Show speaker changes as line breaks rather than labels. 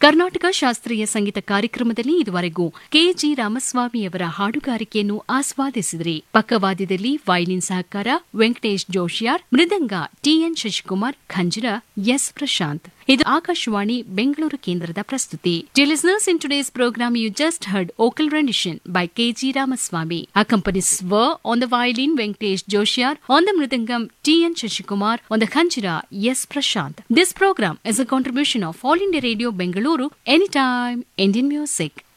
ಕರ್ನಾಟಕ ಶಾಸ್ತ್ರೀಯ ಸಂಗೀತ ಕಾರ್ಯಕ್ರಮದಲ್ಲಿ ಇದುವರೆಗೂ ಕೆಜಿ ರಾಮಸ್ವಾಮಿಯವರ ಹಾಡುಗಾರಿಕೆಯನ್ನು ಆಸ್ವಾದಿಸಿದ್ರಿ ಪಕ್ಕವಾದ್ಯದಲ್ಲಿ ವೈಲಿನ್ ಸಹಕಾರ ವೆಂಕಟೇಶ್ ಜೋಶಿಯಾರ್ ಮೃದಂಗ ಟಿಎನ್ ಶಶಿಕುಮಾರ್ ಖಂಜಿರ ಎಸ್ ಪ್ರಶಾಂತ್ ಇದು ಆಕಾಶವಾಣಿ ಬೆಂಗಳೂರು ಕೇಂದ್ರದ ಪ್ರಸ್ತುತಿ Dear listeners, in today's program, you just heard vocal rendition by K.G. Ramaswamy. Accompanies were on the violin Venkatesh Joshiar, on the mridangam T.N. Shashikumar, on the khanchira S. Prashant. This program is a contribution of All India Radio Bengaluru, Anytime Indian Music.